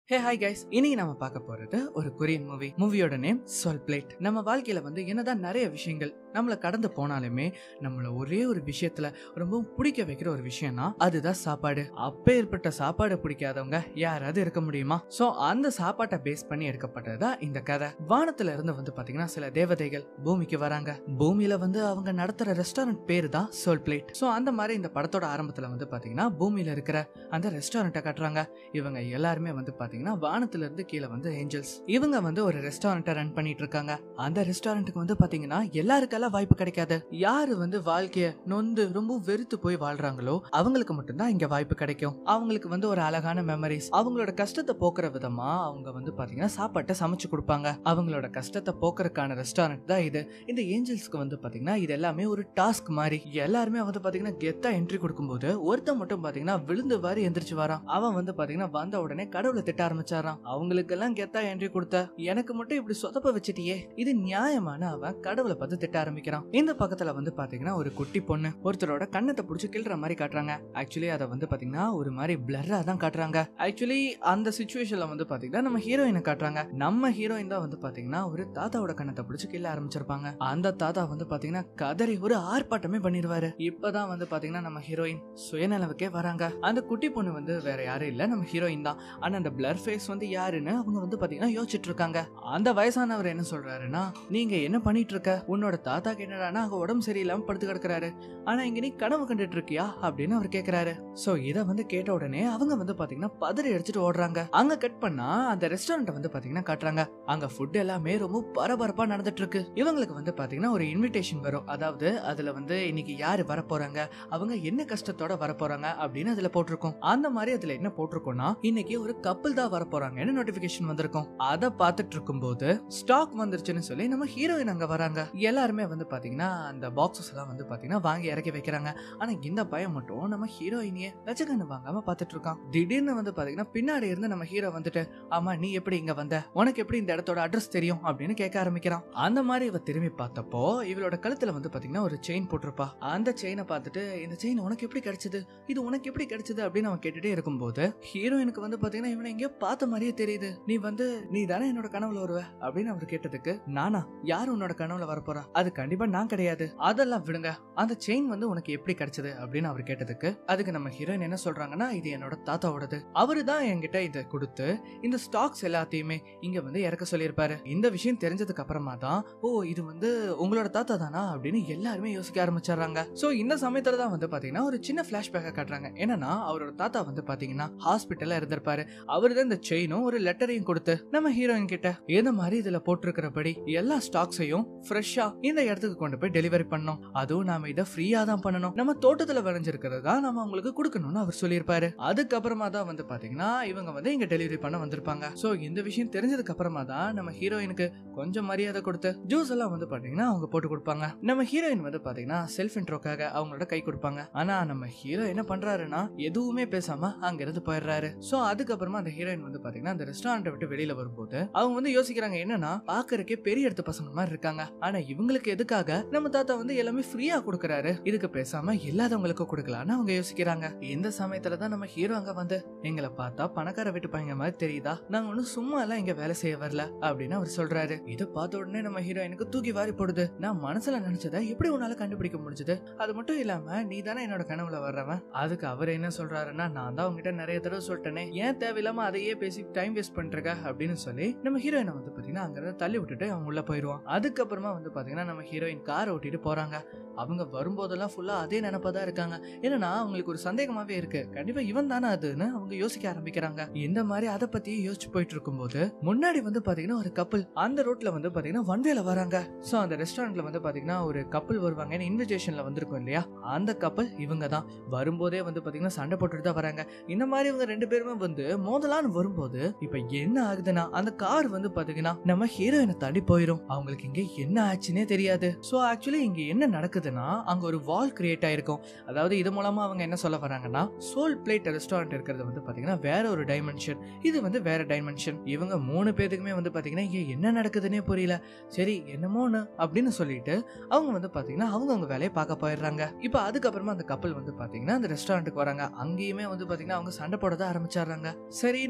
hey hi guys இன்னைக்கு நம்ம பார்க்க போறது ஒரு கொரியன் மூவி மூவியோட நேம் சொல் பிளேட் நம்ம வாழ்க்கையில வந்து என்னதான் நிறைய விஷயங்கள் நம்மளை கடந்து போனாலுமே நம்மள ஒரே ஒரு விஷயத்துல ரொம்ப பிடிக்க வைக்கிற ஒரு விஷயம்னா அதுதான் சாப்பாடு அப்பேற்பட்ட சாப்பாடு பிடிக்காதவங்க யாராவது இருக்க முடியுமா சோ அந்த சாப்பாட்டை பேஸ் பண்ணி எடுக்கப்பட்டதுதான் இந்த கதை வானத்துல இருந்து வந்து பாத்தீங்கன்னா சில தேவதைகள் பூமிக்கு வராங்க பூமியில வந்து அவங்க நடத்துற ரெஸ்டாரண்ட் பேரு தான் சோல் பிளேட் சோ அந்த மாதிரி இந்த படத்தோட ஆரம்பத்துல வந்து பாத்தீங்கன்னா பூமியில இருக்கிற அந்த ரெஸ்டாரண்ட்டை காட்டுறாங்க இவங்க எல்லாருமே வந்து பாத்தீங்கன்னா வானத்துல இருந்து கீழே வந்து ஏஞ்சல்ஸ் இவங்க வந்து ஒரு ரெஸ்டாரண்ட்டை ரன் பண்ணிட்டு இருக்காங்க அந்த ரெஸ்டாரண்ட்டுக்கு வந்து பாத்தீங்கன்னா எல்லாருக்கெல்லாம் வாய்ப்பு கிடைக்காது யாரு வந்து வாழ்க்கைய நொந்து ரொம்ப வெறுத்து போய் வாழ்றாங்களோ அவங்களுக்கு மட்டும்தான் இங்க வாய்ப்பு கிடைக்கும் அவங்களுக்கு வந்து ஒரு அழகான மெமரிஸ் அவங்களோட கஷ்டத்தை போக்குற விதமா அவங்க வந்து பாத்தீங்கன்னா சாப்பாட்டை சமைச்சு கொடுப்பாங்க அவங்களோட கஷ்டத்தை போக்குறதுக்கான ரெஸ்டாரண்ட் தான் இது இந்த ஏஞ்சல்ஸ்க்கு வந்து பாத்தீங்கன்னா இது எல்லாமே ஒரு டாஸ்க் மாதிரி எல்லாருமே வந்து பாத்தீங்கன்னா கெத்தா என்ட்ரி கொடுக்கும்போது ஒருத்தன் மட்டும் பாத்தீங்கன்னா விழுந்து வாரி எந்திரிச்சு வரான் அவன் வந்து பாத்தீங்கன்னா வந்த உடனே கடவுளை திட்ட ஆரம்பிச்சாராம் அவங்களுக்கெல்லாம் கெத்தா என்ட்ரி கொடுத்த எனக்கு மட்டும் இப்படி சொதப்ப வச்சிட்டியே இது நியாயமான அவன் கடவுளை பார்த்து திட்ட ஆரம்பிக்கிறான் இந்த பக்கத்துல வந்து பாத்தீங்கன்னா ஒரு குட்டி பொண்ணு ஒருத்தரோட கண்ணத்தை புடிச்சு கிள்ற மாதிரி காட்டுறாங்க ஆக்சுவலி அதை வந்து பாத்தீங்கன்னா ஒரு மாதிரி பிளர்ரா தான் காட்டுறாங்க ஆக்சுவலி அந்த சுச்சுவேஷன்ல வந்து பாத்தீங்கன்னா நம்ம ஹீரோயினை காட்டுறாங்க நம்ம ஹீரோயின் தான் வந்து பாத்தீங்கன்னா ஒரு தாத்தாவோட கண்ணத்தை பிடிச்சு கிள்ள ஆரம்பிச்சிருப்பாங்க அந்த தாத்தா வந்து பாத்தீங்கன்னா கதறி ஒரு ஆர்ப்பாட்டமே பண்ணிடுவாரு இப்பதான் வந்து பாத்தீங்கன்னா நம்ம ஹீரோயின் சுயநலவுக்கே வராங்க அந்த குட்டி பொண்ணு வந்து வேற யாரும் இல்ல நம்ம ஹீரோயின் தான் ஆனா அந்த பிளர் ஃபேஸ் வந்து யாருன்னு அவங்க வந்து பாத்தீங்கன்னா யோசிச்சுட்டு இருக்காங்க அந்த வயசானவர் என்ன சொல்றாருன்னா நீங்க என்ன பண்ணிட்டு இருக்க உன்னோட தாத்தாக்கு என்னடானா அங்க உடம்பு சரியில்லாம படுத்து கிடக்குறாரு ஆனா இங்க நீ கனவு கண்டுட்டு இருக்கியா அப்படின்னு அவர் கேக்குறாரு சோ இத வந்து கேட்ட உடனே அவங்க வந்து பாத்தீங்கன்னா பதறி அடிச்சுட்டு ஓடுறாங்க அங்க கட் பண்ணா அந்த ரெஸ்டாரண்ட் வந்து பாத்தீங்கன்னா காட்டுறாங்க அங்க ஃபுட் எல்லாமே ரொம்ப பரபரப்பா நடந்துட்டு இருக்கு இவங்களுக்கு வந்து பாத்தீங்கன்னா ஒரு இன்விடேஷன் வரும் அதாவது அதுல வந்து இன்னைக்கு யாரு வர போறாங்க அவங்க என்ன கஷ்டத்தோட வர போறாங்க அப்படின்னு அதுல போட்டிருக்கோம் அந்த மாதிரி அதுல என்ன போட்டிருக்கோம்னா இன்னைக்கு ஒரு கப்பல் தான் வர போறாங்கன்னு நோட்டிபிகேஷன் வந்திருக்கும் அதை பார்த்துட்டு இருக்கும்போது ஸ்டாக் வந்துருச்சுன்னு சொல்லி நம்ம ஹீரோயின் அங்க வராங்க எல்லாருமே வந்து பாத்தீங்கன்னா அந்த பாக்ஸஸ் எல்லாம் வந்து பாத்தீங்கன்னா வாங்கி இறக்கி வைக்கிறாங்க ஆனா இந்த பையன் மட்டும் நம்ம ஹீரோயினிய லட்சக்கண்ணு வாங்காம பாத்துட்டு இருக்கான் திடீர்னு வந்து பாத்தீங்கன்னா பின்னாடி இருந்து நம்ம ஹீரோ வந்துட்டு ஆமா நீ எப்படி இங்க வந்த உனக்கு எப்படி இந்த இடத்தோட அட்ரஸ் தெரியும் அப்படின்னு கேட்க ஆரம்பிக்கிறான் அந்த மாதிரி இவ திரும்பி பார்த்தப்போ இவளோட கழுத்துல வந்து பாத்தீங்கன்னா ஒரு செயின் போட்டிருப்பா அந்த செயினை பார்த்துட்டு இந்த செயின் உனக்கு எப்படி கிடைச்சது இது உனக்கு எப்படி கிடைச்சது அப்படின்னு அவன் கேட்டுட்டே இருக்கும்போது ஹீரோயினுக்கு வந்து பாத்தீங்கன்னா இவனை எங்கேயோ பார்த்த மாதிரியே தெரியுது நீ வந்து நீ தானே என்னோட கனவுல வருவ அப்படின்னு அவர் கேட்டதுக்கு நானா யார் உன்னோட கனவுல வரப்போறா அது கண்டிப்பா நான் கிடையாது அதெல்லாம் விடுங்க அந்த செயின் வந்து உனக்கு எப்படி கிடைச்சது அப்படின்னு அவர் கேட்டதுக்கு அதுக்கு நம்ம ஹீரோயின் என்ன சொல்றாங்கன்னா இது என்னோட தாத்தாவோடது அவரு தான் என்கிட்ட இதை கொடுத்து இந்த ஸ்டாக்ஸ் எல்லாத்தையுமே இங்க வந்து இறக்க சொல்லியிருப்பாரு இந்த விஷயம் தெரிஞ்சதுக்கு அப்புறமா தான் ஓ இது வந்து உங்களோட தாத்தா தானா அப்படின்னு எல்லாருமே யோசிக்க ஆரம்பிச்சிடுறாங்க சோ இந்த சமயத்துல தான் வந்து பாத்தீங்கன்னா ஒரு சின்ன பிளாஷ்பேக்கை காட்டுறாங்க என்னன்னா அவரோட தாத்தா வந்து பாத்தீங்கன்னா ஹாஸ்பிட்டல்ல இருந்திருப்பாரு அவரு தான் இந்த செயினும் ஒரு லெட்டரையும் கொடுத்து நம்ம ஹீரோயின் கிட்ட இந்த மாதிரி இதுல போட்டிருக்கிறபடி எல்லா ஸ்டாக்ஸையும் ஃப்ரெஷ்ஷா இந்த இடத்துக்கு கொண்டு போய் டெலிவரி பண்ணோம் அதுவும் நாம இதை ஃப்ரீயா தான் பண்ணணும் நம்ம தோட்டத்துல விளைஞ்சிருக்கிறது தான் நம்ம அவங்களுக்கு கொடுக்கணும்னு அவர் சொல்லியிருப்பாரு அதுக்கப்புறமா தான் வந்து பாத்தீங்கன்னா இவங்க வந்து இங்க டெலிவரி பண்ண வந்திருப்பாங்க சோ இந்த விஷயம் தெரிஞ்சதுக்கு அப்புறமா தான் நம்ம ஹீரோயினுக்கு கொஞ்சம் மரியாதை கொடுத்து ஜூஸ் எல்லாம் வந்து பாத்தீங்கன்னா அவங்க போட்டு கொடுப்பாங்க நம்ம ஹீரோயின் வந்து பாத்தீங்கன்னா செல்ஃப் இன்ட்ரோக்காக அவங்களோட கை கொடுப்பாங்க ஆனா நம்ம ஹீரோ என்ன பண்றாருன்னா எதுவுமே பேசாம அங்க இருந்து போயிடுறாரு சோ அதுக்கப்புறமா அந்த ஹீரோயின் வந்து பாத்தீங்கன்னா அந்த ரெஸ்டாரண்ட்டை விட்டு வெளியில வரும்போது அவங்க வந்து யோசிக்கிறாங்க என்னன்னா பாக்குறதுக்கே பெரிய இடத்து பசங்க மாதிரி இருக்காங்க ஆனா இவங்களுக்கு எதுக்காக நம்ம தாத்தா வந்து எல்லாமே ஃப்ரீயா கொடுக்கறாரு இதுக்கு பேசாம இல்லாதவங்களுக்கு கொடுக்கலாம்னு அவங்க யோசிக்கிறாங்க இந்த சமயத்துல தான் நம்ம ஹீரோ அங்க வந்து எங்களை பார்த்தா பணக்கார வீட்டு பையங்க மாதிரி தெரியுதா நாங்க ஒன்னும் சும்மா எல்லாம் இங்க வேலை செய்ய வரல அப்படின்னு அவர் சொல்றாரு இதை பார்த்த உடனே நம்ம ஹீரோயினுக்கு தூக்கி வாரி போடுது நான் மனசுல நினைச்சதை எப்படி உன்னால கண்டுபிடிக்க முடிஞ்சது அது மட்டும் இல்லாம நீ தானே என்னோட கனவுல வர்றவன் அதுக்கு அவர் என்ன சொல்றாருன்னா நான் தான் உங்ககிட்ட நிறைய தடவை சொல்லிட்டேனே ஏன் தேவையில்லாம அதையே பேசி டைம் வேஸ்ட் பண்றக்க அப்படின்னு சொல்லி நம்ம ஹீரோயினை வந்து பாத்தீங்கன்னா அங்க இருந்து தள்ளி விட்டுட்டு அவன் உள்ள போயிருவான் அதுக்கப்புறமா வந்து பாத்தீங்கன்னா நம்ம ஹீரோயின் கார் ஓட்டிட்டு போறாங்க அவங்க வரும்போதெல்லாம் ஃபுல்லா அதே நினைப்பா தான் இருக்காங்க என்னன்னா அவங்களுக்கு ஒரு சந்தேகமாவே இருக்கு கண்டிப்பா இவன் தானே அதுன்னு அவங்க யோசிக்க ஆரம்பிக்கிறாங்க இந்த மாதிரி அதை பத்தியே யோசிச்சு போயிட்டு இருக்கும்போது முன்னாடி வந்து பாத்தீங்கன்னா ஒரு கப்பல் அந்த ரோட்ல வந்து பாத்தீங்கன்னா வன்வேல வராங்க சோ அந்த ரெஸ்டாரண்ட்ல வந்து பாத்தீங்கன்னா ஒரு கப்பல் வருவாங்க இன்விடேஷன்ல வந்திருக்கும் இல்லையா அந்த கப்பல் இவங்க தான் வரும்போதே வந்து பாத்தீங்கன்னா சண்டை போட்டுட்டு தான் வராங்க இந்த மாதிரி இவங்க ரெண்டு பேருமே வந்து மோதலான்னு வரும்போது இப்ப என்ன ஆகுதுன்னா அந்த கார் வந்து பாத்தீங்கன்னா நம்ம ஹீரோயினை தாண்டி போயிரும் அவங்களுக்கு இங்க என்ன ஆச்சுன்னே தெரியாது சோ ஆக்சுவலி இங்க என்ன நடக்குதுன்னா அங்க ஒரு வால் கிரியேட் ஆயிருக்கும் அதாவது இது மூலமா அவங்க என்ன சொல்ல வராங்கன்னா சோல் பிளேட் ரெஸ்டாரண்ட் இருக்கிறது வந்து பாத்தீங்கன்னா வேற ஒரு டைமென்ஷன் இது வந்து வேற டைமென்ஷன் இவங்க மூணு பேத்துக்குமே வந்து பாத்தீங்கன்னா இங்க என்ன நடக்குதுன்னே புரியல சரி என்னமோன்னு அப்படின்னு சொல்லிட்டு அவங்க வந்து பாத்தீங்கன்னா அவங்க அவங்க வேலையை பார்க்க போயிடுறாங்க இப்போ அதுக்கப்புறமா அந்த கப்பல் வந்து பாத்தீங்கன்னா அந்த ரெஸ்டாரண்ட்டுக்கு வராங்க அங்கேயுமே வந்து பாத்தீங்கன்னா அவங்க சண்டை போட தான் ஆரம்பிச்சிடுறாங்க சரின்னு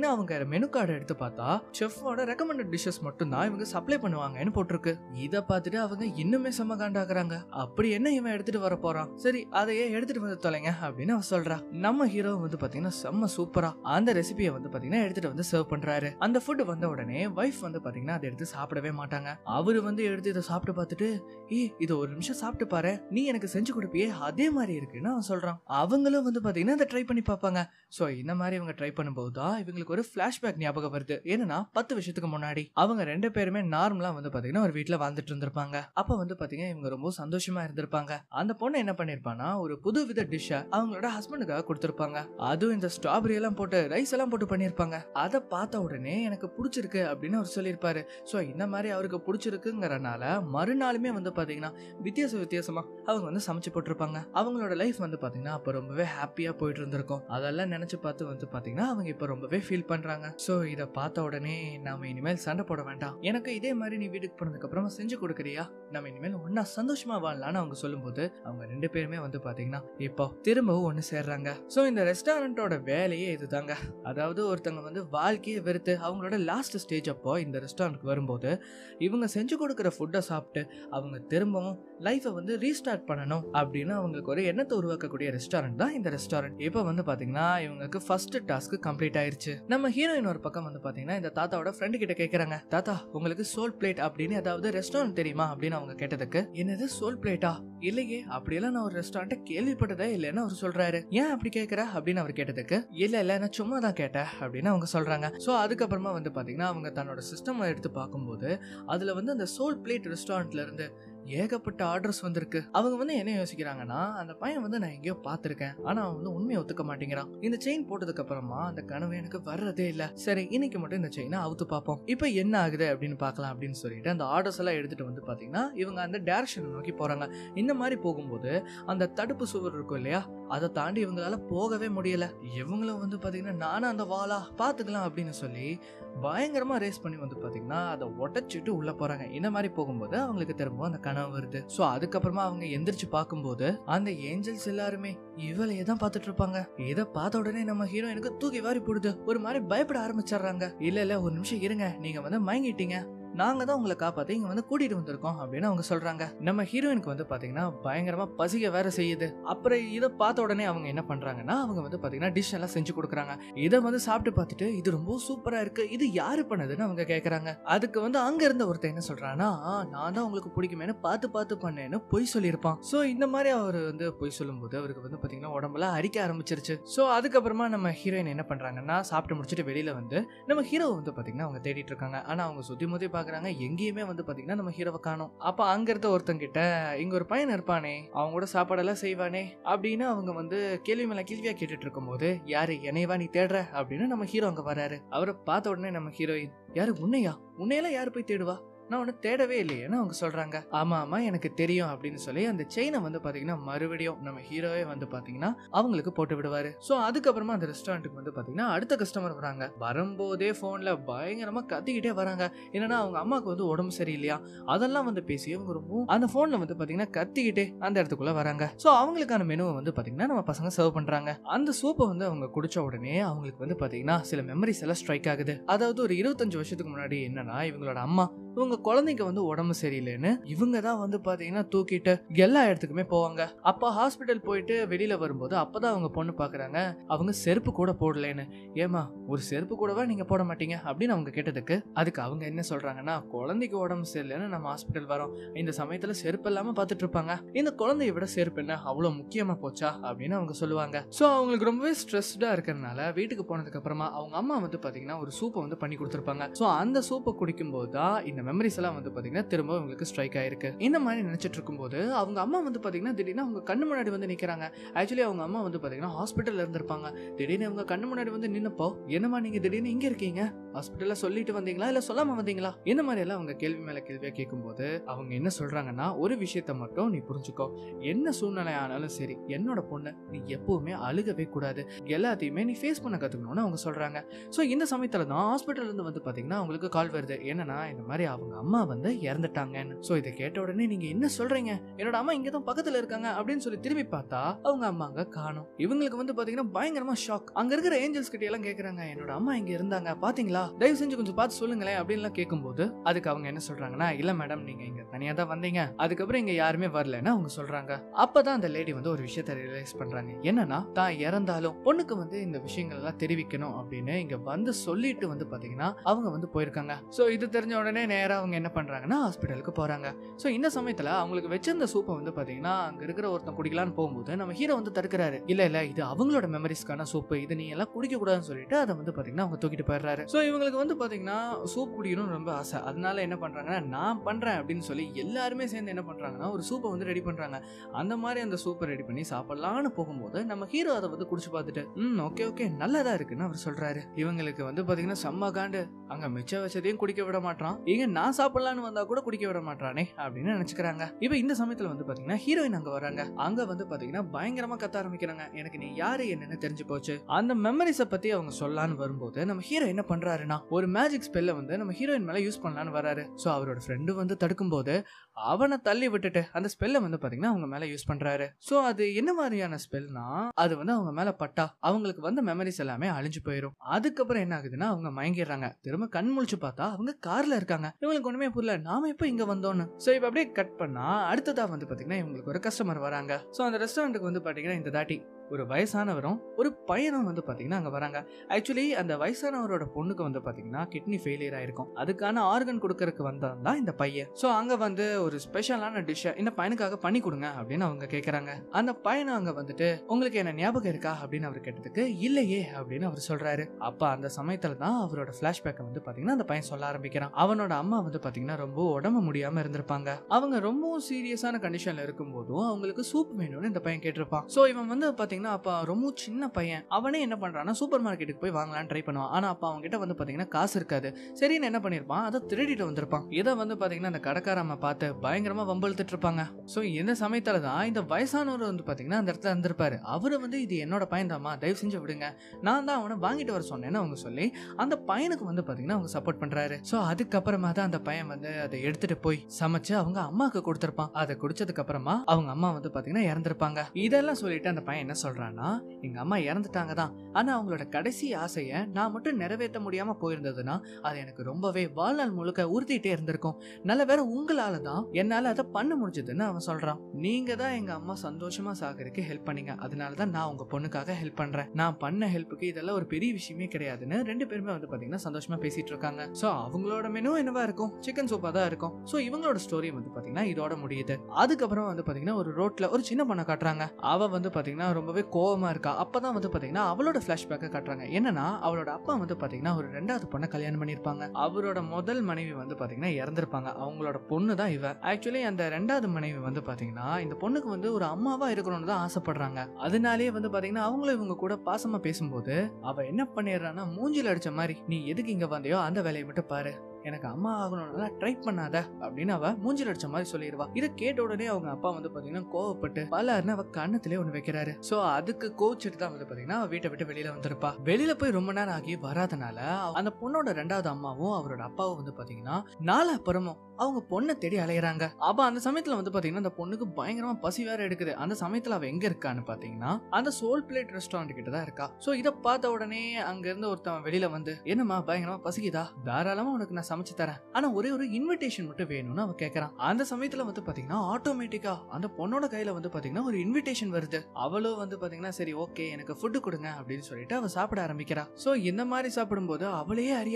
அப்படின்னு அவங்க மெனு கார்டு எடுத்து பார்த்தா செஃப்போட ரெக்கமெண்டட் டிஷ்ஷஸ் மட்டும் தான் இவங்க சப்ளை பண்ணுவாங்கன்னு போட்டிருக்கு இத பார்த்துட்டு அவங்க இன்னுமே செம்ம காண்டாக்குறாங்க அப்படி என்ன இவன் எடுத்துட்டு வர போறான் சரி அதையே எடுத்துட்டு வந்து தொலைங்க அப்படின்னு அவ சொல்றா நம்ம ஹீரோ வந்து பாத்தீங்கன்னா செம்ம சூப்பரா அந்த ரெசிபியை வந்து பாத்தீங்கன்னா எடுத்துட்டு வந்து சர்வ் பண்றாரு அந்த ஃபுட் வந்த உடனே வைஃப் வந்து பாத்தீங்கன்னா அதை எடுத்து சாப்பிடவே மாட்டாங்க அவரு வந்து எடுத்து இதை சாப்பிட்டு பார்த்துட்டு ஏ இது ஒரு நிமிஷம் சாப்பிட்டு பாரு நீ எனக்கு செஞ்சு கொடுப்பியே அதே மாதிரி இருக்குன்னு அவன் சொல்றான் அவங்களும் வந்து பாத்தீங்கன்னா அதை ட்ரை பண்ணி பார்ப்பாங்க ஸோ இந்த மாதிரி இவங்க ட்ரை பண்ணும்போது தான் இவங்களுக்கு ஒரு ஃபிளாஷ்பேக் ஞாபகம் வருது என்னன்னா பத்து வருஷத்துக்கு முன்னாடி அவங்க ரெண்டு பேருமே நார்மலா வந்து பாத்தீங்கன்னா ஒரு வீட்ல வாழ்ந்துட்டு இருந்திருப்பாங்க அப்ப வந்து பாத்தீங்கன்னா இவங்க ரொம்ப சந்தோஷமா இருந்திருப்பாங்க அந்த பொண்ணு என்ன பண்ணிருப்பானா ஒரு புது வித டிஷ்ஷை அவங்களோட ஹஸ்பண்டுக்காக கொடுத்திருப்பாங்க அதுவும் இந்த ஸ்ட்ராபெரி எல்லாம் போட்டு ரைஸ் எல்லாம் போட்டு பண்ணிருப்பாங்க அதை பார்த்த உடனே எனக்கு பிடிச்சிருக்கு அப்படின்னு அவர் சொல்லியிருப்பாரு ஸோ இந்த மாதிரி அவருக்கு பிடிச்சிருக்குங்கிறனால மறுநாளுமே வந்து பாத்தீங்கன்னா வித்தியாச வித்தியாசமா அவங்க வந்து சமைச்சு போட்டிருப்பாங்க அவங்களோட லைஃப் வந்து பாத்தீங்கன்னா அப்ப ரொம்பவே ஹாப்பியா போயிட்டு இருந்திருக்கும் அதெல்லாம் நினைச்சு பார்த்து வந்து பாத்தீங்கன்னா அவங்க இப்ப ரொம்பவே ஃபீல் பண்றாங்க சோ இத பார்த்த உடனே நாம இனிமேல் சண்டை போட வேண்டாம் எனக்கு இதே மாதிரி நீ வீட்டுக்கு போனதுக்கு அப்புறமா செஞ்சு கொடுக்குறியா நம்ம இனிமேல் ஒன்னா சந்தோஷமா வாழலாம்னு அவங்க சொல்லும்போது அவங்க ரெண்டு பேருமே வந்து பாத்தீங்கன்னா இப்போ திரும்பவும் ஒண்ணு சேர்றாங்க சோ இந்த ரெஸ்டாரண்டோட வேலையே இதுதாங்க அதாவது ஒருத்தங்க வந்து வாழ்க்கையை வெறுத்து அவங்களோட லாஸ்ட் ஸ்டேஜ் அப்போ இந்த ரெஸ்டாரண்ட்க்கு வரும்போது இவங்க செஞ்சு கொடுக்குற ஃபுட்டை சாப்பிட்டு அவங்க திரும்பவும் லைஃபை வந்து ரீஸ்டார்ட் பண்ணணும் அப்படின்னு அவங்களுக்கு ஒரு எண்ணத்தை உருவாக்கக்கூடிய ரெஸ்டாரண்ட் தான் இந்த ரெஸ்டாரண்ட் இப்போ வந்து பாத்தீங்கன்னா இவங்களுக்கு ஃபர்ஸ்ட் டாஸ்க் கம்ப்ளீட் ஆயிருச்சு நம்ம ஹீரோயின் ஒரு பக்கம் வந்து பாத்தீங்கன்னா இந்த தாத்தாவோட ஃப்ரெண்டு கிட்ட கேக்குறாங்க தாத்தா உங்களுக்கு சோல் பிளேட் அப்படின்னு ஏதாவது ரெஸ்டாரண்ட் தெரியுமா அப்படின்னு அவங்க கேட்டதுக்கு என்னது சோல் பிளேட்டா இல்லையே அப்படியெல்லாம் நான் ஒரு ரெஸ்டாரண்ட்டை கேள்விப்பட்டதே இல்லைன்னு அவர் சொல்றாரு ஏன் அப்படி கேக்குற அப்படின்னு அவர் கேட்டதுக்கு இல்ல இல்ல நான் சும்மா தான் கேட்டேன் அப்படின்னு அவங்க சொல்றாங்க சோ அதுக்கப்புறமா வந்து பாத்தீங்கன்னா அவங்க தன்னோட சிஸ்டம் எடுத்து பார்க்கும்போது அதுல வந்து அந்த சோல் பிளேட் ரெஸ்டாரண்ட்ல இருந்து ஏகப்பட்ட ஆர்டர்ஸ் வந்திருக்கு அவங்க வந்து என்ன யோசிக்கிறாங்கன்னா அந்த பையன் வந்து நான் எங்கேயோ பார்த்திருக்கேன் ஆனா அவன் வந்து உண்மையை ஒத்துக்க மாட்டேங்கிறான் இந்த செயின் போட்டதுக்கு அப்புறமா அந்த கனவு எனக்கு வர்றதே இல்ல சரி இன்னைக்கு மட்டும் இந்த செயினை அவுத்து பார்ப்போம் இப்போ என்ன ஆகுது அப்படின்னு பார்க்கலாம் அப்படின்னு சொல்லிட்டு அந்த ஆர்டர்ஸ் எல்லாம் எடுத்துட்டு வந்து பாத்தீங்கன்னா இவங்க அந்த டேரக்ஷனை நோக்கி போறாங்க இந்த மாதிரி போகும்போது அந்த தடுப்பு சுவர் இருக்கும் இல்லையா அதை தாண்டி இவங்களால போகவே முடியல இவங்களும் வந்து பாத்தீங்கன்னா நானும் அந்த வாளா பாத்துக்கலாம் அப்படின்னு சொல்லி பயங்கரமா ரேஸ் பண்ணி வந்து பாத்தீங்கன்னா அதை உடைச்சிட்டு உள்ள போறாங்க இந்த மாதிரி போகும்போது அவங்களுக்கு திரும்ப அந்த கனவு வருது சோ அதுக்கப்புறமா அவங்க எந்திரிச்சு பார்க்கும்போது அந்த ஏஞ்சல்ஸ் எல்லாருமே இவளையே தான் பார்த்துட்டு இருப்பாங்க இதை பார்த்த உடனே நம்ம ஹீரோ எனக்கு தூக்கி வாரி போடுது ஒரு மாதிரி பயப்பட ஆரம்பிச்சிடுறாங்க இல்ல இல்ல ஒரு நிமிஷம் இருங்க நீங்க வந்து மயங்கிட்டீங்க நாங்க தான் உங்களை காப்பாத்தி இங்க வந்து கூட்டிட்டு வந்திருக்கோம் அப்படின்னு அவங்க சொல்றாங்க நம்ம ஹீரோயினுக்கு வந்து பாத்தீங்கன்னா பயங்கரமா பசிக்க வேற செய்யுது அப்புறம் இதை பார்த்த உடனே அவங்க என்ன பண்றாங்கன்னா அவங்க வந்து பாத்தீங்கன்னா டிஷ் எல்லாம் செஞ்சு கொடுக்குறாங்க இதை வந்து சாப்பிட்டு பார்த்துட்டு இது ரொம்ப சூப்பரா இருக்கு இது யாரு பண்ணதுன்னு அவங்க கேக்குறாங்க அதுக்கு வந்து அங்க இருந்த ஒருத்தன் என்ன சொல்றான்னா "ஆ, நான் தான் உங்களுக்கு பிடிக்குமேனு பார்த்து பார்த்து பண்ணேன்னு பொய் சொல்லியிருப்பான் சோ இந்த மாதிரி அவர் வந்து பொய் சொல்லும்போது அவருக்கு வந்து பாத்தீங்கன்னா உடம்புல அரிக்க ஆரம்பிச்சிருச்சு சோ அதுக்கப்புறமா நம்ம ஹீரோயின் என்ன பண்றாங்கன்னா சாப்பிட்டு முடிச்சுட்டு வெளியில வந்து நம்ம ஹீரோ வந்து பாத்தீங்கன்னா அவங்க தேடிட்டு இருக்காங்க ஆனா அவங்க சுத்தி முத்தி பாக்குறாங்க எங்கேயுமே வந்து பாத்தீங்கன்னா நம்ம ஹீரோவை காணோம் அப்ப அங்க இருந்த ஒருத்தங்க கிட்ட இங்க ஒரு பையன் இருப்பானே அவங்க கூட சாப்பாடெல்லாம் செய்வானே அப்படின்னு அவங்க வந்து கேள்வி மேல கேள்வியா கேட்டுட்டு இருக்கும்போது யாரு என்னையவா நீ தேடுற அப்படின்னு நம்ம ஹீரோ அங்க வராரு அவரை பார்த்த உடனே நம்ம ஹீரோயின் யாரு உன்னையா உன்னையெல்லாம் யாரு போய் தேடுவா நான் உன்னை தேடவே இல்லையேன்னு அவங்க சொல்றாங்க ஆமா ஆமா எனக்கு தெரியும் அப்படின்னு சொல்லி அந்த செயினை வந்து பாத்தீங்கன்னா மறுபடியும் நம்ம ஹீரோவே வந்து பாத்தீங்கன்னா அவங்களுக்கு போட்டு விடுவாரு சோ அதுக்கப்புறமா அந்த ரெஸ்டாரண்ட்டுக்கு வந்து பாத்தீங்கன்னா அடுத்த கஸ்டமர் வராங்க வரும்போதே போன்ல பயங்கரமா கத்திக்கிட்டே வராங்க என்னன்னா அவங்க அம்மாவுக்கு வந்து உடம்பு சரியில்லையா அதெல்லாம் வந்து பேசி அவங்க ரொம்ப அந்த போன்ல வந்து பாத்தீங்கன்னா கத்திக்கிட்டே அந்த இடத்துக்குள்ள வராங்க சோ அவங்களுக்கான மெனுவை வந்து பாத்தீங்கன்னா நம்ம பசங்க சர்வ் பண்றாங்க அந்த சூப்பை வந்து அவங்க குடிச்ச உடனே அவங்களுக்கு வந்து பாத்தீங்கன்னா சில மெமரிஸ் எல்லாம் ஸ்ட்ரைக் ஆகுது அதாவது ஒரு இருபத்தஞ்சு வருஷத்துக்கு முன்னாடி என்னன்னா இவங்களோட அம்மா இவங்க குழந்தைக்கு வந்து உடம்பு சரியில்லைன்னு இவங்க தான் வந்து பாத்தீங்கன்னா தூக்கிட்டு எல்லா இடத்துக்குமே போவாங்க அப்ப ஹாஸ்பிட்டல் போயிட்டு வெளியில வரும்போது அப்பதான் அவங்க பொண்ணு பாக்குறாங்க அவங்க செருப்பு கூட போடலன்னு ஏமா ஒரு செருப்பு கூடவா நீங்க போட மாட்டீங்க அப்படின்னு அவங்க கேட்டதுக்கு அதுக்கு அவங்க என்ன சொல்றாங்கன்னா குழந்தைக்கு உடம்பு சரியில்லைன்னு நம்ம ஹாஸ்பிட்டல் வரோம் இந்த சமயத்துல செருப்பு இல்லாம பாத்துட்டு இருப்பாங்க இந்த குழந்தைய விட செருப்பு என்ன அவ்வளவு முக்கியமா போச்சா அப்படின்னு அவங்க சொல்லுவாங்க சோ அவங்களுக்கு ரொம்பவே ஸ்ட்ரெஸ்டா இருக்கறனால வீட்டுக்கு போனதுக்கு அப்புறமா அவங்க அம்மா வந்து பாத்தீங்கன்னா ஒரு சூப்பை வந்து பண்ணி கொடுத்துருப்பாங்க சோ அந்த சூப்பை குடிக்கும்போது தான் இந்த மெமரிஸ் எல்லாம் வந்து பாத்தீங்கன்னா திரும்ப உங்களுக்கு ஸ்ட்ரைக் ஆயிருக்கு இந்த மாதிரி நினைச்சிட்டு இருக்கும்போது அவங்க அம்மா வந்து பாத்தீங்கன்னா திடீர்னு அவங்க கண்ணு முன்னாடி வந்து நிக்கிறாங்க ஆக்சுவலி அவங்க அம்மா வந்து பாத்தீங்கன்னா ஹாஸ்பிட்டல்ல இருந்திருப்பாங்க திடீர்னு அவங்க கண்ணு முன்னாடி வந்து நின்னப்போ என்னம்மா நீங்க திடீர்னு இங்க இருக்கீங்க ஹாஸ்பிட்டல்ல சொல்லிட்டு வந்தீங்களா இல்ல சொல்லாம வந்தீங்களா இந்த மாதிரி எல்லாம் அவங்க கேள்வி மேல கேள்வியா கேட்கும்போது அவங்க என்ன சொல்றாங்கன்னா ஒரு விஷயத்த மட்டும் நீ புரிஞ்சுக்கோ என்ன சூழ்நிலை ஆனாலும் சரி என்னோட பொண்ணு நீ எப்பவுமே அழுகவே கூடாது எல்லாத்தையுமே நீ ஃபேஸ் பண்ண கத்துக்கணும்னு அவங்க சொல்றாங்க ஸோ இந்த சமயத்துல தான் ஹாஸ்பிட்டல்ல இருந்து வந்து பாத்தீங்கன்னா அவங்களுக்கு கால் வருது என்னன்னா இந்த மாதிரி அவங்க அம்மா வந்து இறந்துட்டாங்கன்னு ஸோ இதை கேட்ட உடனே நீங்க என்ன சொல்றீங்க என்னோட அம்மா இங்க தான் பக்கத்துல இருக்காங்க அப்படின்னு சொல்லி திரும்பி பார்த்தா அவங்க அம்மா அங்க காணும் இவங்களுக்கு வந்து பாத்தீங்கன்னா பயங்கரமா ஷாக் அங்க இருக்கிற ஏஞ்சல்ஸ் கிட்ட எல்லாம் கேக்குறாங்க என்னோட அம்மா இங்க இருந்தாங்க பாத்தீங்களா தயவு செஞ்சு கொஞ்சம் பார்த்து சொல்லுங்களேன் அப்படின்லாம் கேட்கும்போது அதுக்கு அவங்க என்ன சொல்றாங்கன்னா இல்ல மேடம் நீங்க இங்க தனியா தான் வந்தீங்க அதுக்கப்புறம் இங்க யாருமே வரலன்னு அவங்க சொல்றாங்க அப்பதான் அந்த லேடி வந்து ஒரு விஷயத்த ரியலைஸ் பண்றாங்க என்னன்னா தான் இறந்தாலும் பொண்ணுக்கு வந்து இந்த விஷயங்கள் எல்லாம் தெரிவிக்கணும் அப்படின்னு இங்க வந்து சொல்லிட்டு வந்து பாத்தீங்கன்னா அவங்க வந்து போயிருக்காங்க சோ இது தெரிஞ்ச உடனே நேரா அவங்க என்ன பண்றாங்கன்னா ஹாஸ்பிட்டலுக்கு போறாங்க சோ இந்த சமயத்துல அவங்களுக்கு வச்சிருந்த சூப்பை வந்து பாத்தீங்கன்னா அங்க இருக்கிற ஒருத்தன் குடிக்கலான்னு போகும்போது நம்ம ஹீரோ வந்து தடுக்கிறாரு இல்ல இல்ல இது அவங்களோட மெமரிஸ்க்கான சூப்பு இது நீ எல்லாம் குடிக்க கூடாதுன்னு சொல்லிட்டு அதை வந்து பாத்தீங்கன்னா அவங்க தூக்கிட்டு போயிடுறாரு சோ இவங்களுக்கு வந்து பாத்தீங்கன்னா சூப் குடிக்கணும்னு ரொம்ப ஆசை அதனால என்ன பண்றாங்கன்னா நான் பண்றேன் அப்படின்னு சொல்லி எல்லாருமே சேர்ந்து என்ன பண்றாங்கன்னா ஒரு சூப்பை வந்து ரெடி பண்றாங்க அந்த மாதிரி அந்த சூப்பை ரெடி பண்ணி சாப்பிடலாம்னு போகும்போது நம்ம ஹீரோ அதை வந்து குடிச்சு பார்த்துட்டு ம் ஓகே ஓகே நல்லதா இருக்குன்னு அவர் சொல்றாரு இவங்களுக்கு வந்து பாத்தீங்கன்னா செம்ம காண்டு அங்க மிச்ச வச்சதையும் குடிக்க விட மாட்டான் இங்க நான் சாப்பிடலான்னு வந்தா கூட குடிக்க விட மாட்டானே அப்படின்னு நினைச்சுக்கிறாங்க இப்ப இந்த சமயத்துல வந்து பாத்தீங்கன்னா ஹீரோயின் அங்க வராங்க அங்க வந்து பாத்தீங்கன்னா பயங்கரமா கத்த ஆரம்பிக்கிறாங்க எனக்கு நீ யாரு என்னன்னு தெரிஞ்சு போச்சு அந்த மெமரிஸ பத்தி அவங்க சொல்லலான்னு வரும்போது நம்ம ஹீரோ என்ன பண்றாருன்னா ஒரு மேஜிக் ஸ்பெல்ல வந்து நம்ம ஹீரோயின் மேல யூஸ் பண்ணலான்னு வராரு சோ அவரோட ஃப்ரெண்டு வந்து தடுக்கும்போது அவனை தள்ளி விட்டுட்டு அந்த ஸ்பெல்லை வந்து பாத்தீங்கன்னா அவங்க மேல யூஸ் பண்றாரு சோ அது என்ன மாதிரியான ஸ்பெல்னா அது வந்து அவங்க மேல பட்டா அவங்களுக்கு வந்த மெமரிஸ் எல்லாமே அழிஞ்சு போயிடும் அதுக்கப்புறம் என்ன ஆகுதுன்னா அவங்க மயங்கிடுறாங்க திரும்ப கண் முழிச்சு பார்த்தா அவங்க கார்ல இருக்காங்க இவங்களுக்கு ஒண்ணுமே புரியல நாம எப்போ இங்க வந்தோம்னு சோ இப்ப அப்படியே கட் பண்ணா அடுத்ததா வந்து பாத்தீங்கன்னா இவங்களுக்கு ஒரு கஸ்டமர் வராங்க சோ அந்த ரெஸ்டாரண்ட்டுக்கு வந்து பாத்தீங்கன்னா இந்த தாட்டி ஒரு வயசானவரும் ஒரு பையனும் வந்து பாத்தீங்கன்னா அங்க வராங்க ஆக்சுவலி அந்த வயசானவரோட பொண்ணுக்கு வந்து பாத்தீங்கன்னா கிட்னி ஃபெயிலியர் ஆயிருக்கும் அதுக்கான ஆர்கன் கொடுக்கறதுக்கு வந்தவன் தான் இந்த பையன் சோ அங்க வந்து ஒரு ஸ்பெஷலான டிஷ்ஷை இந்த பையனுக்காக பண்ணி கொடுங்க அப்படின்னு அவங்க கேக்குறாங்க அந்த பையன் அங்க வந்துட்டு உங்களுக்கு என்ன ஞாபகம் இருக்கா அப்படின்னு அவர் கேட்டதுக்கு இல்லையே அப்படின்னு அவர் சொல்றாரு அப்ப அந்த சமயத்துல தான் அவரோட பிளாஷ்பேக்கை வந்து பாத்தீங்கன்னா அந்த பையன் சொல்ல ஆரம்பிக்கிறான் அவனோட அம்மா வந்து பாத்தீங்கன்னா ரொம்ப உடம்பு முடியாம இருந்திருப்பாங்க அவங்க ரொம்பவும் சீரியஸான கண்டிஷன்ல இருக்கும் போதும் அவங்களுக்கு சூப் வேணும்னு இந்த பையன் கேட்டிருப்பான் சோ இவன் வந்து பாத்தீங்கன்னா அப்ப ரொம்ப சின்ன பையன் அவனே என்ன பண்றான்னா சூப்பர் மார்க்கெட்டுக்கு போய் வாங்கலாம்னு ட்ரை பண்ணுவான் ஆனா அப்ப அவங்க கிட்ட வந்து பாத்தீங்கன்னா காசு இருக்காது சரின்னு என்ன பண்ணிருப்பான் அதை திருடிட்டு வந்திருப்பான் இதை வந்து பாத்தீங்கன்னா அந்த கடைக்காரம்மா பார்த்து பயங்கரமா வம்பழுத்துட்டு இருப்பாங்க சோ இந்த சமயத்துல தான் இந்த வயசானவர் வந்து பாத்தீங்கன்னா அந்த இடத்துல இருந்திருப்பாரு அவரு வந்து இது என்னோட பையன் தாமா தயவு செஞ்சு விடுங்க நான் தான் அவனை வாங்கிட்டு வர சொன்னேன்னு அவங்க சொல்லி அந்த பையனுக்கு வந்து பாத்தீங்கன்னா அவங்க சப்போர்ட் பண்றாரு சோ அதுக்கப்புறமா தான் அந்த பையன் வந்து அதை எடுத்துட்டு போய் சமைச்சு அவங்க அம்மாக்கு கொடுத்திருப்பான் அதை குடிச்சதுக்கு அப்புறமா அவங்க அம்மா வந்து பாத்தீங்கன்னா இறந்திருப்பாங்க இதெல்லாம் சொல்லிட்டு அந்த பையன் என்ன சொல்றான்னா எங்க அம்மா இறந்துட்டாங்க தான் ஆனா அவங்களோட கடைசி ஆசைய நான் மட்டும் நிறைவேற்ற முடியாம போயிருந்ததுன்னா அது எனக்கு ரொம்பவே வாழ்நாள் முழுக்க உறுத்திட்டே இருந்திருக்கும் நல்ல வேற உங்களால தான் என்னால அதை பண்ண முடிஞ்சதுன்னு அவன் சொல்றான் நீங்க தான் எங்க அம்மா சந்தோஷமா சாகறதுக்கு ஹெல்ப் பண்ணீங்க அதனால தான் நான் உங்க பொண்ணுக்காக ஹெல்ப் பண்றேன் நான் பண்ண ஹெல்ப்புக்கு இதெல்லாம் ஒரு பெரிய விஷயமே கிடையாதுன்னு ரெண்டு பேருமே வந்து பாத்தீங்கன்னா சந்தோஷமா பேசிட்டு இருக்காங்க சோ அவங்களோட மெனு என்னவா இருக்கும் சிக்கன் சூப்பா தான் இருக்கும் சோ இவங்களோட ஸ்டோரி வந்து பாத்தீங்கன்னா இதோட முடியுது அதுக்கப்புறம் வந்து பாத்தீங்கன்னா ஒரு ரோட்ல ஒரு சின்ன பொண்ணை காட்டுறாங்க அவ வந்து பாத்தீங்கன்னா ரொம்பவே கோவமா இருக்கா அப்பதான் வந்து பாத்தீங்கன்னா அவளோட பிளாஷ்பேக்கை காட்டுறாங்க என்னன்னா அவளோட அப்பா வந்து பாத்தீங்கன்னா ஒரு ரெண்டாவது பொண்ணை கல்யாணம் பண்ணிருப்பாங்க அவரோட முதல் மனைவி வந்து பாத்தீங்கன்னா இறந்திருப்பாங்க அவங்களோட பொண்ணு தான் இவ ஆக்சுவலி அந்த ரெண்டாவது மனைவி வந்து பாத்தீங்கன்னா இந்த பொண்ணுக்கு வந்து ஒரு அம்மாவா இருக்கணும்னு தான் ஆசைப்படுறாங்க அதனாலேயே வந்து பாத்தீங்கன்னா அவங்களும் இவங்க கூட பாசமா பேசும்போது அவ என்ன பண்ணிடுறான்னா மூஞ்சில அடிச்ச மாதிரி நீ எதுக்கு இங்க வந்தியோ அந்த வேலையை மட்டும் பாரு எனக்கு அம்மா ஆகணும்னா ட்ரை பண்ணாத அப்படின்னு அவ மூஞ்சில் அடிச்ச மாதிரி சொல்லிடுவா இதை கேட்ட உடனே அவங்க அப்பா வந்து பாத்தீங்கன்னா கோவப்பட்டு பலர்னு அவ கண்ணத்திலே ஒண்ணு வைக்கிறாரு சோ அதுக்கு கோச்சிட்டு தான் வந்து பாத்தீங்கன்னா அவ வீட்டை விட்டு வெளியில வந்திருப்பா வெளியில போய் ரொம்ப நேரம் ஆகி வராதனால அந்த பொண்ணோட ரெண்டாவது அம்மாவும் அவரோட அப்பாவும் வந்து பாத்தீங்கன்னா நாலு அப்புறமும் அவங்க பொண்ணை தேடி அலையறாங்க அப்ப அந்த சமயத்துல வந்து பாத்தீங்கன்னா அந்த பொண்ணுக்கு பயங்கரமா பசி வேற எடுக்குது அந்த சமயத்துல அவ எங்க இருக்கான்னு பாத்தீங்கன்னா அந்த சோல் பிளேட் ரெஸ்டாரண்ட் கிட்ட தான் இருக்கா சோ இத பார்த்த உடனே அங்க இருந்து ஒருத்தன் வெளியில வந்து என்னம்மா பயங்கரமா பசிக்குதா தாராளமா உனக்கு நான் சமைச்சு தரேன் ஆனா ஒரே ஒரு இன்விடேஷன் மட்டும் வேணும்னு அவ கேக்குறான் அந்த சமயத்துல வந்து பாத்தீங்கன்னா ஆட்டோமேட்டிக்கா அந்த பொண்ணோட கையில வந்து பாத்தீங்கன்னா ஒரு இன்விடேஷன் வருது அவளும் வந்து பாத்தீங்கன்னா சரி ஓகே எனக்கு ஃபுட்டு கொடுங்க அப்படின்னு சொல்லிட்டு அவ சாப்பிட ஆரம்பிக்கிறா சோ இந்த மாதிரி சாப்பிடும்போது அவளையே அறியாம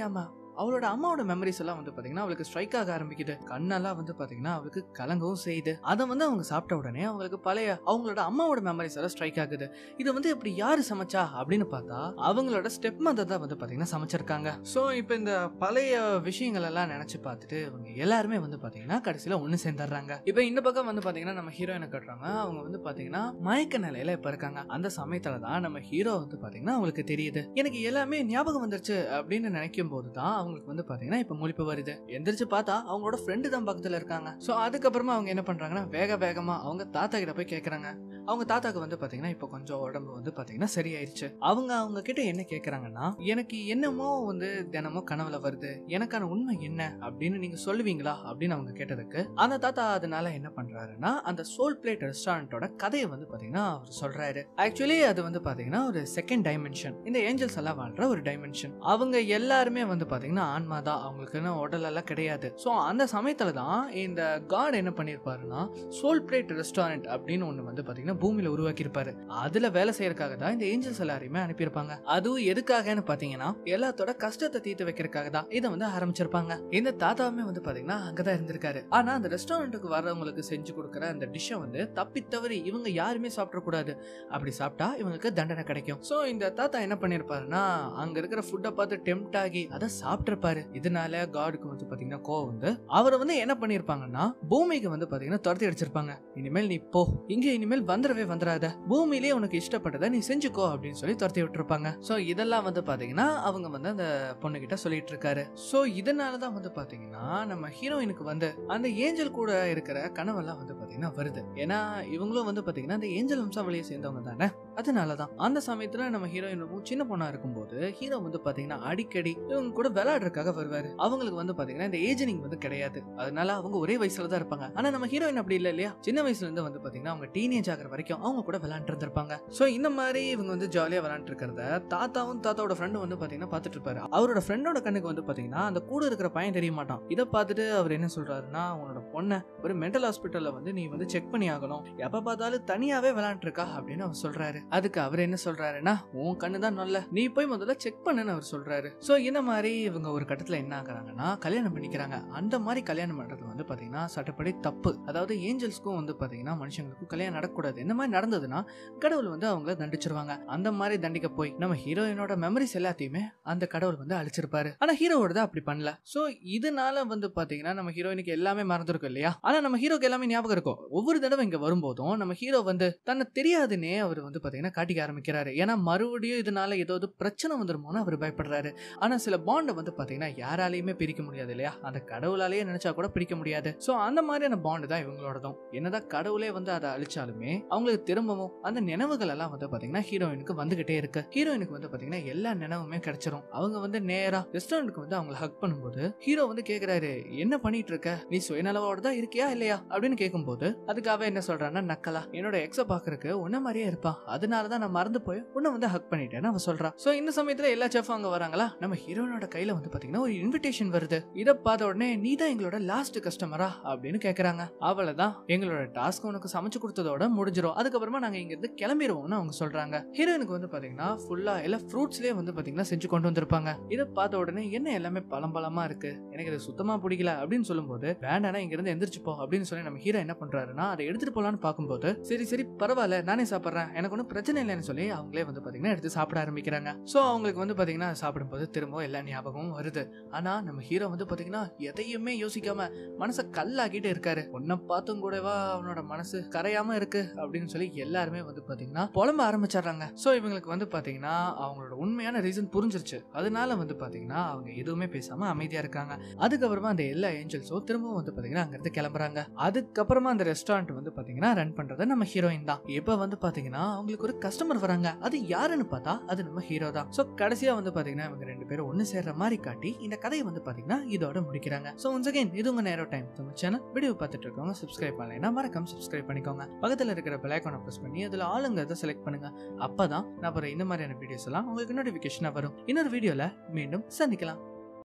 அவளோட அம்மாவோட மெமரிஸ் எல்லாம் வந்து பாத்தீங்கன்னா அவளுக்கு ஸ்ட்ரைக் ஆக ஆரம்பிக்குது கண்ணெல்லாம் வந்து பாத்தீங்கன்னா அவளுக்கு கலங்கவும் செய்யுது அதை வந்து அவங்க சாப்பிட்ட உடனே அவங்களுக்கு பழைய அவங்களோட அம்மாவோட மெமரிஸ் எல்லாம் ஸ்ட்ரைக் ஆகுது இது வந்து இப்படி யாரு சமைச்சா அப்படின்னு பார்த்தா அவங்களோட ஸ்டெப் மதர் தான் வந்து பாத்தீங்கன்னா சமைச்சிருக்காங்க ஸோ இப்போ இந்த பழைய விஷயங்கள் எல்லாம் நினைச்சு பார்த்துட்டு இவங்க எல்லாருமே வந்து பாத்தீங்கன்னா கடைசியில ஒண்ணு சேர்ந்துடுறாங்க இப்போ இந்த பக்கம் வந்து பாத்தீங்கன்னா நம்ம ஹீரோயினை கட்டுறாங்க அவங்க வந்து பாத்தீங்கன்னா மயக்க நிலையில இப்ப இருக்காங்க அந்த சமயத்துல தான் நம்ம ஹீரோ வந்து பாத்தீங்கன்னா அவங்களுக்கு தெரியுது எனக்கு எல்லாமே ஞாபகம் வந்துருச்சு அப்படின்னு நினைக்கும் போது தான் அவங்களுக்கு வந்து பாத்தீங்கன்னா இப்ப முழிப்பு வருது எந்திரிச்சு பார்த்தா அவங்களோட ஃப்ரெண்டு தான் பக்கத்துல இருக்காங்க ஸோ அதுக்கப்புறமா அவங்க என்ன பண்றாங்கன்னா வேக வேகமா அவங்க தாத்தா கிட்ட போய் கேக்குறாங்க அவங்க தாத்தாக்கு வந்து பாத்தீங்கன்னா இப்போ கொஞ்சம் உடம்பு வந்து பாத்தீங்கன்னா சரியாயிருச்சு அவங்க அவங்க கிட்ட என்ன கேக்குறாங்கன்னா எனக்கு என்னமோ வந்து தினமும் கனவுல வருது எனக்கான உண்மை என்ன அப்படின்னு நீங்க சொல்லுவீங்களா அப்படின்னு அவங்க கேட்டதுக்கு அந்த தாத்தா அதனால என்ன பண்றாருன்னா அந்த சோல் பிளேட் ரெஸ்டாரண்டோட கதையை வந்து பாத்தீங்கன்னா அவர் சொல்றாரு ஆக்சுவலி அது வந்து பாத்தீங்கன்னா ஒரு செகண்ட் டைமென்ஷன் இந்த ஏஞ்சல்ஸ் எல்லாம் வாழ்ற ஒரு டைமென்ஷன் அவங்க எல்லாருமே வந்து பாத்தீங்கன்னா ஆன்மா தான் அவங்களுக்குன்னு உடல் எல்லாம் கிடையாது ஸோ அந்த சமயத்துல தான் இந்த காட் என்ன பண்ணிருப்பாருன்னா சோல் பிளேட் ரெஸ்டாரண்ட் அப்படின்னு ஒண்ணு வந்து பாத்தீங்கன்னா பூமியில உருவாக்கி இருப்பாரு அதுல வேலை செய்யறதுக்காக தான் இந்த ஏஞ்சல்ஸ் எல்லாரையுமே அனுப்பியிருப்பாங்க அதுவும் எதுக்காகன்னு பாத்தீங்கன்னா எல்லாத்தோட கஷ்டத்தை தீர்த்து வைக்கிறதுக்காக தான் இதை வந்து ஆரம்பிச்சிருப்பாங்க இந்த தாத்தாவுமே வந்து பாத்தீங்கன்னா அங்கதான் இருந்திருக்காரு ஆனா அந்த ரெஸ்டாரண்ட்டுக்கு வர்றவங்களுக்கு செஞ்சு கொடுக்குற அந்த டிஷ்ஷை வந்து தப்பி தவறி இவங்க யாருமே சாப்பிடக்கூடாது அப்படி சாப்பிட்டா இவங்களுக்கு தண்டனை கிடைக்கும் சோ இந்த தாத்தா என்ன பண்ணிருப்பாருன்னா அங்க இருக்கிற ஃபுட்டை பார்த்து டெம்ட் ஆகி அதை சாப்பிட்டிருப்பாரு இதனால காடுக்கு வந்து பாத்தீங்கன்னா கோவம் வந்து அவரை வந்து என்ன பண்ணிருப்பாங்கன்னா பூமிக்கு வந்து பாத்தீங்கன்னா துரத்தி அடிச்சிருப்பாங்க இனிமேல் நீ போ இங்க இனிமேல் வந்துடவே வந்துடாத பூமியிலேயே உனக்கு இஷ்டப்பட்டதை நீ செஞ்சுக்கோ அப்படின்னு சொல்லி துரத்தி விட்டுருப்பாங்க சோ இதெல்லாம் வந்து பாத்தீங்கன்னா அவங்க வந்து அந்த பொண்ணு கிட்ட சொல்லிட்டு இருக்காரு சோ இதனாலதான் வந்து பாத்தீங்கன்னா நம்ம ஹீரோயினுக்கு வந்து அந்த ஏஞ்சல் கூட இருக்கிற கனவெல்லாம் வந்து பாத்தீங்கன்னா வருது ஏன்னா இவங்களும் வந்து பாத்தீங்கன்னா அந்த ஏஞ்சல் வம்சாவளியை சேர்ந்தவங்க தானே அதனாலதான் அந்த சமயத்துல நம்ம ஹீரோயின் ரொம்ப சின்ன பொண்ணா இருக்கும்போது ஹீரோ வந்து பாத்தீங்கன்னா அடிக்கடி இவங்க கூட விளையாடுறதுக்காக வருவாரு அவங்களுக்கு வந்து பாத்தீங்கன்னா இந்த ஏஜனிங் வந்து கிடையாது அதனால அவங்க ஒரே வயசுல தான் இருப்பாங்க ஆனா நம்ம ஹீரோயின் அப்படி இல்ல இல்லையா சின்ன வயசுல இருந்து வந்து பாத்தீங்கன்னா அவங்க டீனேஜ் ஆகிற வரைக்கும் அவங்க கூட விளையாண்டு இருந்திருப்பாங்க சோ இந்த மாதிரி இவங்க வந்து ஜாலியா விளையாண்டு இருக்கிறத தாத்தாவும் தாத்தாவோட ஃப்ரெண்டும் வந்து பாத்தீங்கன்னா பாத்துட்டு இருப்பாரு அவரோட ஃப்ரெண்டோட கண்ணுக்கு வந்து பாத்தீங்கன்னா அந்த கூட இருக்கிற பையன் தெரிய மாட்டான் இதை பார்த்துட்டு அவர் என்ன சொல்றாருன்னா உன்னோட பொண்ணை ஒரு மென்டல் ஹாஸ்பிட்டல்ல வந்து நீ வந்து செக் பண்ணி ஆகணும் எப்ப பார்த்தாலும் தனியாவே விளையாண்டு இருக்கா அப்படின்னு அவர் சொல்றாரு அதுக்கு அவர் என்ன சொல்றாருன்னா உன் கண்ணு தான் நல்ல நீ போய் முதல்ல செக் பண்ணுன்னு அவர் சொல்றாரு சோ இந்த மாதிரி இவங்க ஒரு கட்டத்துல என்ன ஆகுறாங்கன்னா கல்யாணம் பண்ணிக்கிறாங்க அந்த மாதிரி கல்யாணம் பண்றது வந்து பாத்தீங்கன்னா சட்டப்படி தப்பு அதாவது ஏஞ்சல்ஸ்க்கும் வந்து பாத்தீங்கன்னா மனுஷங்களுக்கும் கல்யாணம் நடக்கக்கூடாது இந்த மாதிரி நடந்ததுன்னா கடவுள் வந்து அவங்கள தண்டிச்சிருவாங்க அந்த மாதிரி தண்டிக்க போய் நம்ம ஹீரோயினோட மெமரிஸ் எல்லாத்தையுமே அந்த கடவுள் வந்து அழிச்சிருப்பாரு ஆனா ஹீரோவோட அப்படி பண்ணல சோ இதனால வந்து பாத்தீங்கன்னா நம்ம ஹீரோயினுக்கு எல்லாமே மறந்துருக்கும் இல்லையா ஆனா நம்ம ஹீரோக்கு எல்லாமே ஞாபகம் இருக்கும் ஒவ்வொரு தடவை இங்க வரும்போதும் நம்ம ஹீரோ வந்து தன்னை தெரியாதுன்னே அவர் வந்து பாத்தீங்கன்னா காட்டிக்க ஆரம்பிக்கிறாரு ஏன்னா மறுபடியும் இதனால ஏதாவது பிரச்சனை வந்துருமோன்னு அவர் பயப்படுறாரு ஆனா சில பாண்டை வந்து பாத்தீங்கன்னா யாராலையுமே பிரிக்க முடியாது இல்லையா அந்த கடவுளாலேயே நினைச்சா கூட பிரிக்க முடியாது சோ அந்த மாதிரியான பாண்டு தான் இவங்களோடதும் என்னதான் கடவுளே வந்து அதை அழிச்சாலுமே அவங்களுக்கு திரும்பவும் அந்த நினைவுகள் எல்லாம் வந்து பாத்தீங்கன்னா ஹீரோயினுக்கு வந்துகிட்டே இருக்கு ஹீரோயினுக்கு வந்து பாத்தீங்கன்னா எல்லா நினைவுமே கிடைச்சிரும் அவங்க வந்து நேரா ரெஸ்டாரண்ட்டுக்கு வந்து அவங்கள ஹக் பண்ணும்போது ஹீரோ வந்து கேக்குறாரு என்ன பண்ணிட்டு இருக்க நீ சுயநலவோட தான் இருக்கியா இல்லையா அப்படின்னு கேட்கும்போது அதுக்கு அவ என்ன சொல்றான்னா நக்கலா என்னோட எக்ஸ பாக்குறதுக்கு உன்ன மாதிரியே இருப்பான் அதனாலதான் நான் மறந்து போய் உன்னை வந்து ஹக் பண்ணிட்டேன்னு அவ சொல்றா சோ இந்த சமயத்துல எல்லா செஃப் அங்க வராங்களா நம்ம ஹீரோயினோட கையில வந்து பாத்தீங்கன்னா ஒரு இன்விடேஷன் வருது இத பார்த்த உடனே நீ தான் எங்களோட லாஸ்ட் கஸ்டமரா அப்படின்னு கேக்குறாங்க அவளதான் எங்களோட டாஸ்க் உனக்கு சமைச்சு கொடுத்ததோட முடிஞ்சிரும் அதுக்கப்புறமா நாங்க இங்க இருந்து கிளம்பிடுவோம்னு அவங்க சொல்றாங்க ஹீரோயினுக்கு வந்து பாத்தீங்கன்னா ஃபுல்லா எல்லா ஃப்ரூட்ஸ்லயே வந்து பாத்தீங்கன்னா செஞ்சு கொண்டு வந்திருப்பாங்க இதை பார்த்த உடனே என்ன எல்லாமே பழம் பழமா இருக்கு எனக்கு இது சுத்தமா பிடிக்கல அப்படின்னு சொல்லும்போது வேண்டானா இங்க இருந்து எந்திரிச்சு போ அப்படின்னு சொல்லி நம்ம ஹீரோ என்ன பண்றாருன்னா அதை எடுத்துட்டு போலான்னு பார்க்கும்போது சரி சரி பரவாயில்ல நானே சாப்பிடுறேன் எனக்கு ஒன்றும் பிரச்சனை இல்லைன்னு சொல்லி அவங்களே வந்து பாத்தீங்கன்னா எடுத்து சாப்பிட ஆரம்பிக்கிறாங்க சோ அவங்களுக்கு வந்து பாத்தீங்கன்னா சாப்பிடும்போது திரும்ப எல்லா ஞாபகமும் வருது ஆனா நம்ம ஹீரோ வந்து பாத்தீங்கன்னா எதையுமே யோசிக்காம மனசை கல்லாக்கிட்டு இருக்காரு உன்னை பார்த்தும் கூடவா அவனோட மனசு கரையாம இருக்கு அப்படின்னு சொல்லி எல்லாருமே வந்து பாத்தீங்கன்னா புலம்ப ஆரம்பிச்சிடுறாங்க சோ இவங்களுக்கு வந்து பாத்தீங்கன்னா அவங்களோட உண்மையான ரீசன் புரிஞ்சிருச்சு அதனால வந்து பாத்தீங்கன்னா அவங்க எதுவுமே பேசாம அமைதியா இருக்காங்க அதுக்கப்புறமா அந்த எல்லா ஏஞ்சல்ஸும் திரும்பவும் வந்து பாத்தீங்கன்னா அங்க இருந்து கிளம்புறாங்க அதுக்கப்புறமா அந்த ரெஸ்டாரண்ட் வந்து பாத்தீங்கன்னா ரன் பண்றது நம்ம ஹீரோயின் தான் இப்ப வந்து பாத்தீங்கன்னா அவங்களுக்கு ஒரு கஸ்டமர் வராங்க அது யாருன்னு பார்த்தா அது நம்ம ஹீரோ தான் சோ கடைசியா வந்து பாத்தீங்கன்னா இவங்க ரெண்டு பேரும் ஒண்ணு சேர்ற மாதிரி காட்டி இந்த கதையை வந்து பாத்தீங்கன்னா இதோட முடிக்கிறாங்க சோ ஒன்ஸ் அகைன் இது உங்க நேரோ டைம் நம்ம சேனல் வீடியோ பார்த்துட்டு இருக்கவங்க சப்ஸ்கிரைப் பண்ணலைன்னா மறக்காம சப்ஸ்கிரைப் பண்ணிக்கோங்க பக்கத்துல இருக்கிற பெல் ஐக்கானை ப்ரெஸ் பண்ணி அதுல ஆளுங்கிறத செலக்ட் பண்ணுங்க அப்பதான் நான் அப்புறம் இந்த மாதிரியான வீடியோஸ் எல்லாம் உங்களுக்கு நோட்டிபிகேஷனா வரும் இன்னொரு வீடியோல மீண்டும் சந்திக்கலாம்